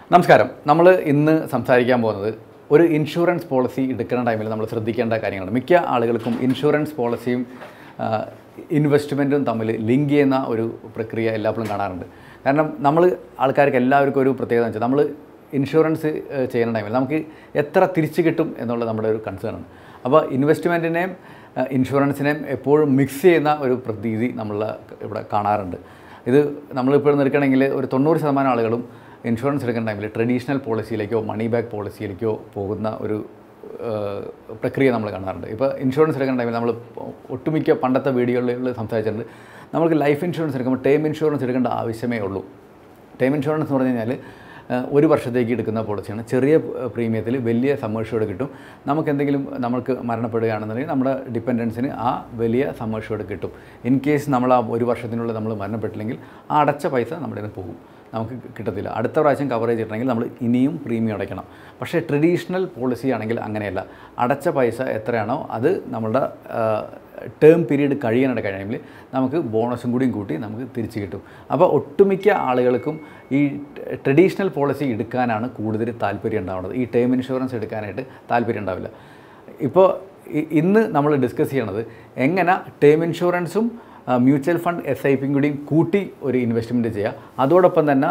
നമസ്കാരം നമ്മൾ ഇന്ന് സംസാരിക്കാൻ പോകുന്നത് ഒരു ഇൻഷുറൻസ് പോളിസി എടുക്കുന്ന ടൈമിൽ നമ്മൾ ശ്രദ്ധിക്കേണ്ട കാര്യങ്ങളാണ് മിക്ക ആളുകൾക്കും ഇൻഷുറൻസ് പോളിസിയും ഇൻവെസ്റ്റ്മെൻറ്റും തമ്മിൽ ലിങ്ക് ചെയ്യുന്ന ഒരു പ്രക്രിയ എല്ലാപ്പോഴും കാണാറുണ്ട് കാരണം നമ്മൾ ആൾക്കാർക്ക് എല്ലാവർക്കും ഒരു പ്രത്യേകത എന്ന് വെച്ചാൽ നമ്മൾ ഇൻഷുറൻസ് ഏഹ്, ചെയ്യുന്ന ടൈമിൽ നമുക്ക് എത്ര തിരിച്ചു കിട്ടും എന്നുള്ളത് നമ്മുടെ ഒരു കൺസേൺ ആണ് അപ്പോൾ ഇൻവെസ്റ്റ്മെൻറ്റിനെയും ഇൻഷുറൻസിനെയും എപ്പോഴും മിക്സ് ചെയ്യുന്ന ഒരു പ്രതീതി നമ്മൾ ഇവിടെ കാണാറുണ്ട് ഇത് നമ്മളിപ്പോൾ നിൽക്കണമെങ്കിൽ ഒരു തൊണ്ണൂറ് ശതമാനം ആളുകളും ഇൻഷുറൻസ് എടുക്കുന്ന ടൈമിൽ ട്രഡീഷണൽ പോളിസിയിലേക്കോ മണി ബാക്ക് പോളിസിയിലേക്കോ പോകുന്ന ഒരു ഏഹ്, പ്രക്രിയ നമ്മൾ കാണാറുണ്ട് ഇപ്പോൾ ഇൻഷുറൻസ് എടുക്കുന്ന ടൈമിൽ നമ്മൾ ഒട്ടുമിക്ക പണ്ടത്തെ വീഡിയോകളിൽ സംസാരിച്ചിട്ടുണ്ട് നമുക്ക് ലൈഫ് ഇൻഷുറൻസ് എടുക്കുമ്പോൾ ടേം ഇൻഷുറൻസ് എടുക്കേണ്ട ആവശ്യമേ ഉള്ളൂ ടേം ഇൻഷുറൻസ് എന്ന് പറഞ്ഞു കഴിഞ്ഞാൽ ഏഹ്, ഒരു വർഷത്തേക്ക് എടുക്കുന്ന പോളിസിയാണ് ചെറിയ പ്രീമിയത്തിൽ വലിയ സമ്മേഴ്ഷോട് കിട്ടും നമുക്ക് എന്തെങ്കിലും നമുക്ക് മരണപ്പെടുകയാണെന്നുണ്ടെങ്കിൽ നമ്മുടെ ഡിപ്പെൻഡൻസിന് ആ വലിയ സമ്മേഴ്ഷോട് കിട്ടും ഇൻ കേസ് നമ്മൾ ആ ഒരു വർഷത്തിനുള്ളിൽ നമ്മൾ മരണപ്പെട്ടില്ലെങ്കിൽ ആ അടച്ച പൈസ നമ്മുടെ നിന്ന് പോകും നമുക്ക് കിട്ടത്തില്ല അടുത്ത പ്രാവശ്യം കവറേജ് കിട്ടണമെങ്കിൽ നമ്മൾ ഇനിയും പ്രീമിയം അടയ്ക്കണം പക്ഷേ ട്രഡീഷണൽ പോളിസി ആണെങ്കിൽ അങ്ങനെയല്ല അടച്ച പൈസ എത്രയാണോ അത് നമ്മളുടെ ടേം പീരീഡ് കഴിയാനുള്ള ടൈമിൽ നമുക്ക് ബോണസും കൂടിയും കൂട്ടി നമുക്ക് തിരിച്ച് കിട്ടും അപ്പോൾ ഒട്ടുമിക്ക ആളുകൾക്കും ഈ ട്രഡീഷണൽ പോളിസി എടുക്കാനാണ് കൂടുതൽ താല്പര്യം ഉണ്ടാവുന്നത് ഈ ടേം ഇൻഷുറൻസ് എടുക്കാനായിട്ട് താല്പര്യം ഉണ്ടാവില്ല ഇപ്പോൾ ഇ- ഇന്ന് നമ്മൾ ഡിസ്കസ് ചെയ്യണത് എങ്ങനെ ടേം ഇൻഷുറൻസും മ്യൂച്വൽ ഫണ്ട് എസ് ഐ പിയും കൂടിയും കൂട്ടി ഒരു ഇൻവെസ്റ്റ്മെൻറ്റ് ചെയ്യുക അതോടൊപ്പം തന്നെ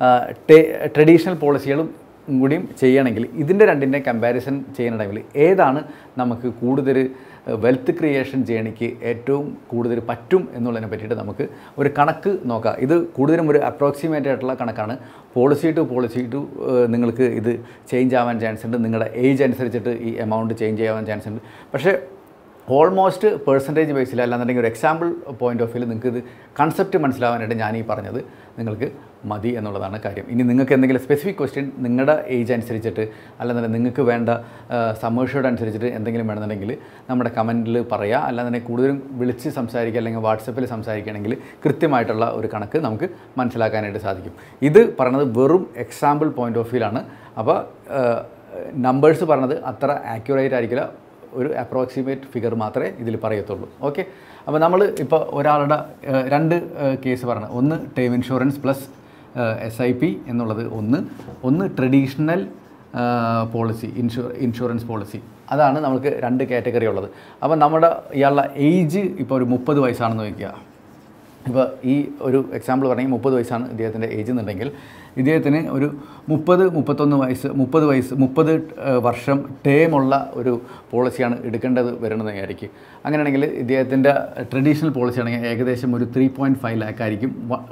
ട്രഡീഷണൽ പോളിസികളും കൂടിയും ചെയ്യണമെങ്കിൽ ഇതിൻ്റെ രണ്ടിൻ്റെ കമ്പാരിസൺ ചെയ്യുന്ന ടൈമിൽ ഏതാണ് നമുക്ക് കൂടുതൽ വെൽത്ത് ക്രിയേഷൻ ജേണിക്ക് ഏറ്റവും കൂടുതൽ പറ്റും എന്നുള്ളതിനെ പറ്റിയിട്ട് നമുക്ക് ഒരു കണക്ക് നോക്കാം ഇത് കൂടുതലും ഒരു അപ്രോക്സിമേറ്റ് ആയിട്ടുള്ള കണക്കാണ് പോളിസി ടു പോളിസി ടു നിങ്ങൾക്ക് ഇത് ചേഞ്ച് ആവാൻ ചാൻസ് ഉണ്ട് നിങ്ങളുടെ ഏജ് അനുസരിച്ചിട്ട് ഈ എമൗണ്ട് ചേഞ്ച് ചെയ്യാൻ ചാൻസ് ഉണ്ട് പക്ഷേ ഓൾമോസ്റ്റ് പേഴ്സൻറ്റേജ് ബേസിൽ അല്ലാന്നുണ്ടെങ്കിൽ ഒരു എക്സാമ്പിൾ പോയിന്റ് ഓഫ് വ്യൂവിൽ നിങ്ങൾക്ക് ഇത് കൺസെപ്റ്റ് മനസ്സിലാവാനായിട്ട് ഞാൻ ഈ പറഞ്ഞത് നിങ്ങൾക്ക് മതി എന്നുള്ളതാണ് കാര്യം ഇനി നിങ്ങൾക്ക് എന്തെങ്കിലും സ്പെസിഫിക് ക്വസ്റ്റ്യൻ നിങ്ങളുടെ ഏജ് അനുസരിച്ചിട്ട് അല്ലാന്നുണ്ടെങ്കിൽ നിങ്ങൾക്ക് വേണ്ട സമേഴ്ഷോട് അനുസരിച്ചിട്ട് എന്തെങ്കിലും വേണമെന്നുണ്ടെങ്കിൽ നമ്മുടെ കമൻറ്റിൽ പറയുക അല്ലാന്നുണ്ടെങ്കിൽ കൂടുതലും വിളിച്ച് സംസാരിക്കുക അല്ലെങ്കിൽ വാട്സപ്പിൽ സംസാരിക്കുകയാണെങ്കിൽ കൃത്യമായിട്ടുള്ള ഒരു കണക്ക് നമുക്ക് മനസ്സിലാക്കാനായിട്ട് സാധിക്കും ഇത് പറഞ്ഞത് വെറും എക്സാമ്പിൾ പോയിന്റ് ഓഫ് വ്യൂലാണ് അപ്പോൾ നമ്പേഴ്സ് പറഞ്ഞത് അത്ര ആക്യുറേറ്റ് ആയിരിക്കില്ല ഒരു അപ്രോക്സിമേറ്റ് ഫിഗർ മാത്രമേ ഇതിൽ പറയത്തുള്ളൂ ഓക്കെ അപ്പോൾ നമ്മൾ ഇപ്പോൾ ഒരാളുടെ ഏഹ്, രണ്ട് കേസ് പറഞ്ഞു ഒന്ന് term insurance plus S I P എന്നുള്ളത് ഒന്ന് ഒന്ന് ട്രഡീഷണൽ പോളിസി ഇൻഷു ഇൻഷുറൻസ് പോളിസി അതാണ് നമുക്ക് രണ്ട് കാറ്റഗറി ഉള്ളത് അപ്പോൾ നമ്മുടെ ഇയാളുടെ ഏജ് ഇപ്പോൾ ഒരു മുപ്പത് വയസ്സാണെന്ന് വയ്ക്കുക ഇപ്പോൾ ഈ ഒരു എക്സാമ്പിൾ പറഞ്ഞെങ്കിൽ മുപ്പത് വയസ്സാണ് ഇദ്ദേഹത്തിൻ്റെ ഏജ് എന്നുണ്ടെങ്കിൽ ഇദ്ദേഹത്തിന് ഒരു മുപ്പത് മുപ്പത്തൊന്ന് വയസ്സ് മുപ്പത് വയസ്സ് മുപ്പത് വർഷം ടേമുള്ള ഒരു പോളിസിയാണ് എടുക്കേണ്ടത് വരുന്നത് വിചാരിക്കും അങ്ങനെയാണെങ്കിൽ ഇദ്ദേഹത്തിൻ്റെ ട്രഡീഷണൽ പോളിസി ആണെങ്കിൽ ഏകദേശം ഒരു ത്രീ പോയിൻറ്റ് ഫൈവ് ലാക്ക് ആയിരിക്കും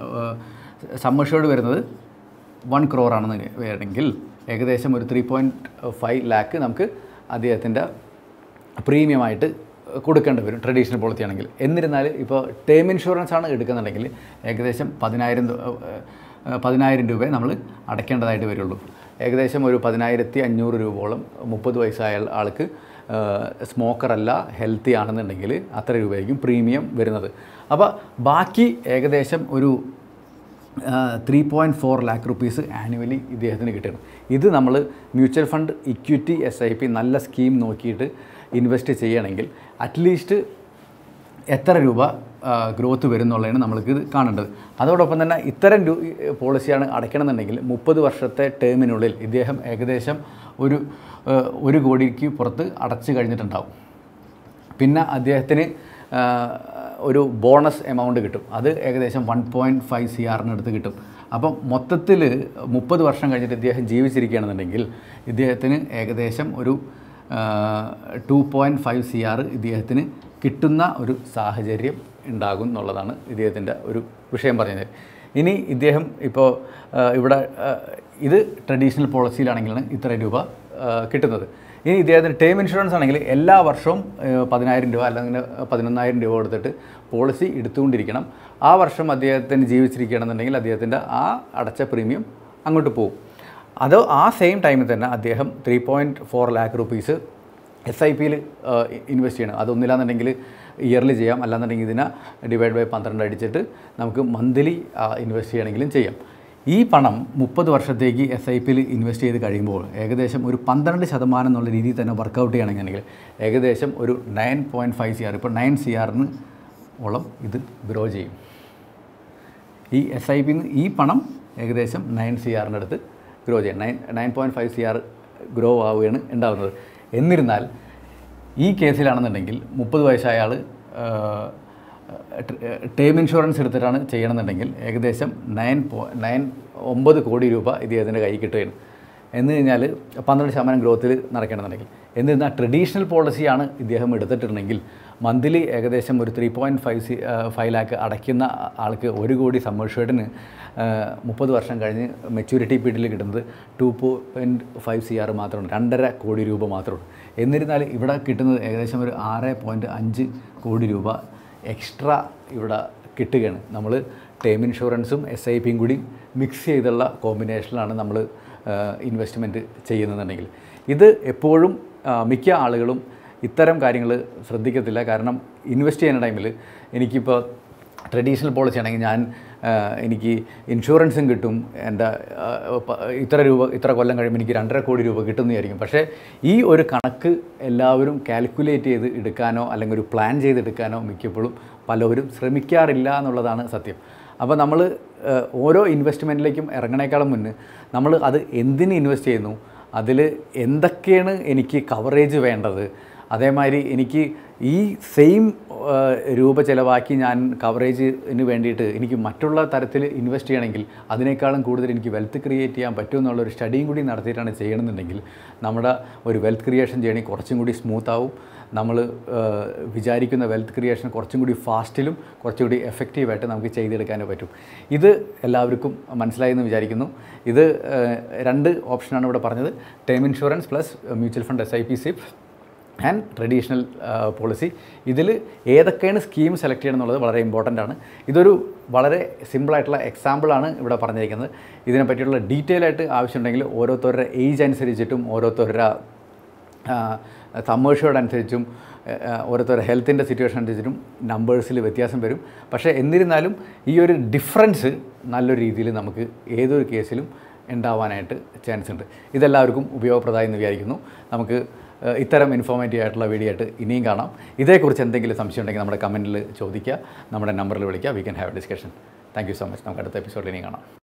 സമ്മർഷോട് വരുന്നത് വൺ ക്രോർ ആണെന്ന് വേണമെങ്കിൽ ഏകദേശം ഒരു ത്രീ പോയിൻറ്റ് ഫൈവ് ലാക്ക് നമുക്ക് അദ്ദേഹത്തിൻ്റെ പ്രീമിയമായിട്ട് കൊടുക്കേണ്ടി വരും ട്രഡീഷണൽ പോളിസി ആണെങ്കിൽ എന്നിരുന്നാൽ ഇപ്പോൾ ടേം ഇൻഷുറൻസ് ആണ് എടുക്കുന്നുണ്ടെങ്കിൽ ഏകദേശം പതിനായിരം ദ- ഏഹ് പതിനായിരം രൂപയെ നമ്മൾ അടയ്ക്കേണ്ടതായിട്ട് വരുള്ളൂ ഏകദേശം ഒരു പതിനായിരത്തി അഞ്ഞൂറ് രൂപയോളം മുപ്പത് വയസ്സായ ആൾക്ക് സ്മോക്കറല്ല ഹെൽത്തി ആണെന്നുണ്ടെങ്കിൽ അത്ര രൂപയായിരിക്കും പ്രീമിയം വരുന്നത് അപ്പോൾ ബാക്കി ഏകദേശം ഒരു three point four lakh rupees annually ഇദ്ദേഹത്തിന് കിട്ടണം ഇത് നമ്മൾ mutual fund equity S I P നല്ല സ്കീം നോക്കിയിട്ട് ഇൻവെസ്റ്റ് ചെയ്യണമെങ്കിൽ അറ്റ്ലീസ്റ്റ് എത്ര രൂപ ഗ്രോത്ത് വരും എന്നുള്ളതാണ് നമ്മൾക്ക് ഇത് കാണേണ്ടത് അതോടൊപ്പം തന്നെ ഇത്തരം രൂ പോളിസിയാണ് അടയ്ക്കണമെന്നുണ്ടെങ്കിൽ മുപ്പത് വർഷത്തെ ടേമിനുള്ളിൽ ഇദ്ദേഹം ഏകദേശം ഒരു ആ, ഒരു കോടിക്ക് പുറത്ത് അടച്ചു കഴിഞ്ഞിട്ടുണ്ടാവും പിന്നെ അദ്ദേഹത്തിന് ആ, ഒരു ബോണസ് എമൗണ്ട് കിട്ടും അത് ഏകദേശം വൺ പോയിൻറ്റ് ഫൈവ് സി ആറിനടുത്ത് കിട്ടും അപ്പം മൊത്തത്തിൽ മുപ്പത് വർഷം കഴിഞ്ഞിട്ട് ഇദ്ദേഹം ജീവിച്ചിരിക്കുകയാണെന്നുണ്ടെങ്കിൽ ഇദ്ദേഹത്തിന് ഏകദേശം ഒരു two point five C R ഇദ്ദേഹത്തിന് കിട്ടുന്ന ഒരു സാഹചര്യം ഉണ്ടാകും എന്നുള്ളതാണ് ഇദ്ദേഹത്തിൻ്റെ ഒരു വിഷയം പറഞ്ഞത് ഇനി ഇദ്ദേഹം ഇപ്പോൾ ആ, ഇവിടെ ആ, ഇത് ട്രഡീഷണൽ പോളിസിയിലാണെങ്കിലാണ് ഇത്ര രൂപ ആ, കിട്ടുന്നത് ഇനി ഇദ്ദേഹത്തിന് ടേം ഇൻഷുറൻസ് ആണെങ്കിൽ എല്ലാ വർഷവും ഏഹ്, പതിനായിരം രൂപ അല്ലെങ്കിൽ പതിനൊന്നായിരം രൂപ കൊടുത്തിട്ട് പോളിസി എടുത്തുകൊണ്ടിരിക്കണം ആ വർഷം അദ്ദേഹത്തിന് ജീവിച്ചിരിക്കുകയാണെന്നുണ്ടെങ്കിൽ അദ്ദേഹത്തിൻ്റെ ആ അടച്ച പ്രീമിയം അങ്ങോട്ട് പോകും അത് ആ സെയിം ടൈമിൽ തന്നെ അദ്ദേഹം three point four lakh rupees S I പിയിൽ ഇൻവെസ്റ്റ് ചെയ്യണം അതൊന്നില്ലാന്നുണ്ടെങ്കിൽ ഇയർലി ചെയ്യാം അല്ലാന്നുണ്ടെങ്കിൽ ഇതിനെ ഡിവൈഡ് ബൈ പന്ത്രണ്ട് അടിച്ചിട്ട് നമുക്ക് മന്ത്ലി ഇൻവെസ്റ്റ് ചെയ്യണമെങ്കിലും ചെയ്യാം ഈ പണം മുപ്പത് വർഷത്തേക്ക് എസ് ഐ പിയിൽ ഇൻവെസ്റ്റ് ചെയ്ത് കഴിയുമ്പോൾ ഏകദേശം ഒരു പന്ത്രണ്ട് ശതമാനം എന്നുള്ള രീതിയിൽ തന്നെ വർക്കൗട്ട് ചെയ്യണമെങ്കിൽ ഏകദേശം ഒരു nine point five C R ഇപ്പോൾ നയൻ സി ആറിന് ഓളം ഇത് ഗ്രോ ചെയ്യും ഈ എസ് ഐ പിന്ന് ഈ പണം ഏകദേശം നയൻ സി ആറിൻ്റെ അടുത്ത് ഗ്രോ ചെയ്യണം nine nine point five C R grow ആവുകയാണ് ഉണ്ടാകുന്നത് എന്നിരുന്നാൽ ഈ കേസിലാണെന്നുണ്ടെങ്കിൽ മുപ്പത് വയസ്സായ ആൾ ടേം ഇൻഷുറൻസ് എടുത്തിട്ടാണ് ചെയ്യണമെന്നുണ്ടെങ്കിൽ ഏകദേശം നയൻ പോ നയൻ ഒമ്പത് കോടി രൂപ ഇദ്ദേഹത്തിൻ്റെ കയ്യിൽ കിട്ടുകയാണ് എന്ന് കഴിഞ്ഞാൽ പന്ത്രണ്ട് ശതമാനം ഗ്രോത്തിൽ നടക്കണമെന്നുണ്ടെങ്കിൽ എന്നിരുന്നാൽ ട്രഡീഷണൽ പോളിസിയാണ് ഇദ്ദേഹം എടുത്തിട്ടുണ്ടെങ്കിൽ മന്ത്ലി ഏകദേശം ഒരു three point five C five lakh അടയ്ക്കുന്ന ആൾക്ക് ഒരു കോടി സമ്മർഷേഡിന് മുപ്പത് വർഷം കഴിഞ്ഞ് മെച്യൂരിറ്റി പീരീഡിൽ കിട്ടുന്നത് two point five C R മാത്രമാണ് രണ്ടര കോടി രൂപ മാത്രമാണ് എന്നിരുന്നാൽ ഇവിടെ കിട്ടുന്നത് ഏകദേശം ഒരു ആറ് പോയിൻറ്റ് അഞ്ച് കോടി രൂപ എക്സ്ട്രാ ഇവിടെ കിട്ടുകയാണ് നമ്മൾ ടേം ഇൻഷുറൻസും എസ് ഐ പിയും കൂടി മിക്സ് ചെയ്തുള്ള കോമ്പിനേഷനിലാണ് നമ്മൾ ഇൻവെസ്റ്റ്മെൻറ്റ് ചെയ്യുന്നതെന്നുണ്ടെങ്കിൽ ഇത് എപ്പോഴും ആ, മിക്ക ആളുകളും ഇത്തരം കാര്യങ്ങൾ ശ്രദ്ധിക്കത്തില്ല കാരണം ഇൻവെസ്റ്റ് ചെയ്യുന്ന ടൈമിൽ എനിക്കിപ്പോൾ ട്രഡീഷണൽ പോളിസി ആണെങ്കിൽ ഞാൻ ആ, എനിക്ക് ഇൻഷുറൻസും കിട്ടും എൻ്റെ ആ, പ- ഇത്ര രൂപ ഇത്ര കൊല്ലം കഴിയുമ്പോൾ എനിക്ക് രണ്ടര കോടി രൂപ കിട്ടുന്നതായിരിക്കും പക്ഷേ ഈ ഒരു കണക്ക് എല്ലാവരും കാൽക്കുലേറ്റ് ചെയ്ത് എടുക്കാനോ അല്ലെങ്കിൽ ഒരു പ്ലാൻ ചെയ്തെടുക്കാനോ മിക്കപ്പോഴും പലവരും ശ്രമിക്കാറില്ല എന്നുള്ളതാണ് സത്യം അപ്പോൾ നമ്മൾ ഓരോ ഇൻവെസ്റ്റ്മെൻറ്റിലേക്കും ഇറങ്ങണേക്കാളും മുന്നേ നമ്മൾ അത് എന്തിന് ഇൻവെസ്റ്റ് ചെയ്യുന്നു അതിൽ എന്തൊക്കെയാണ് എനിക്ക് കവറേജ് വേണ്ടത് അതേമാതിരി എനിക്ക് ഈ സെയിം രൂപ ചിലവാക്കി ഞാൻ കവറേജിന് വേണ്ടിയിട്ട് എനിക്ക് മറ്റുള്ള തരത്തിൽ ഇൻവെസ്റ്റ് ചെയ്യണമെങ്കിൽ അതിനേക്കാളും കൂടുതൽ എനിക്ക് വെൽത്ത് ക്രിയേറ്റ് ചെയ്യാൻ പറ്റുമെന്നുള്ള ഒരു സ്റ്റഡിയും കൂടി നടത്തിയിട്ടാണ് ചെയ്യണമെന്നുണ്ടെങ്കിൽ നമ്മുടെ ഒരു വെൽത്ത് ക്രിയേഷൻ ജേണി കുറച്ചും കൂടി സ്മൂത്ത് ആവും നമ്മൾ വിചാരിക്കുന്ന വെൽത്ത് ക്രിയേഷൻ കുറച്ചും കൂടി ഫാസ്റ്റിലും കുറച്ചും കൂടി എഫക്റ്റീവായിട്ട് നമുക്ക് ചെയ്തെടുക്കാനേ പറ്റും ഇത് എല്ലാവർക്കും മനസ്സിലായി എന്ന് വിചാരിക്കുന്നു ഇത് ഏഹ്, രണ്ട് ഓപ്ഷനാണ് ഇവിടെ പറഞ്ഞത് term insurance plus mutual fund S I P SIP and traditional policy ഇതിൽ ഏതൊക്കെയാണ് സ്കീം സെലക്ട് ചെയ്യണം എന്നുള്ളത് വളരെ ഇമ്പോർട്ടൻ്റ് ആണ് ഇതൊരു വളരെ സിമ്പിളായിട്ടുള്ള എക്സാമ്പിളാണ് ഇവിടെ പറഞ്ഞിരിക്കുന്നത് ഇതിനെ പറ്റിയുള്ള ഡീറ്റെയിൽ ആയിട്ട് ആവശ്യമുണ്ടെങ്കിൽ ഓരോരുത്തരുടെ ഏജ് അനുസരിച്ചിട്ടും ഓരോരുത്തരുടെ സമ്മേഴ്ഷോട് അനുസരിച്ചും ഓരോരുത്തരുടെ ഹെൽത്തിൻ്റെ സിറ്റുവേഷൻ അനുസരിച്ചിട്ടും നമ്പേഴ്സിൽ വ്യത്യാസം വരും പക്ഷേ എന്നിരുന്നാലും ഈ ഒരു ഡിഫറൻസ് നല്ലൊരു രീതിയിൽ നമുക്ക് ഏതൊരു കേസിലും ഉണ്ടാവാനായിട്ട് ചാൻസ് ഉണ്ട് ഇതെല്ലാവർക്കും ഉപയോഗപ്രദമായി എന്ന് വിചാരിക്കുന്നു നമുക്ക് ഏഹ്, ഇത്തരം ഇൻഫോർമേറ്റീവ് ആയിട്ടുള്ള വീഡിയോ ആയിട്ട് ഇനിയും കാണാം ഇതേക്കുറിച്ച് എന്തെങ്കിലും സംശയം ഉണ്ടെങ്കിൽ നമ്മുടെ കമൻറ്റിൽ ചോദിക്കുക നമ്മുടെ നമ്പറിൽ വിളിക്കുക we can have a discussion thank you so much നമുക്ക് അടുത്ത എപ്പിസോഡിൽ ഇനിയും കാണാം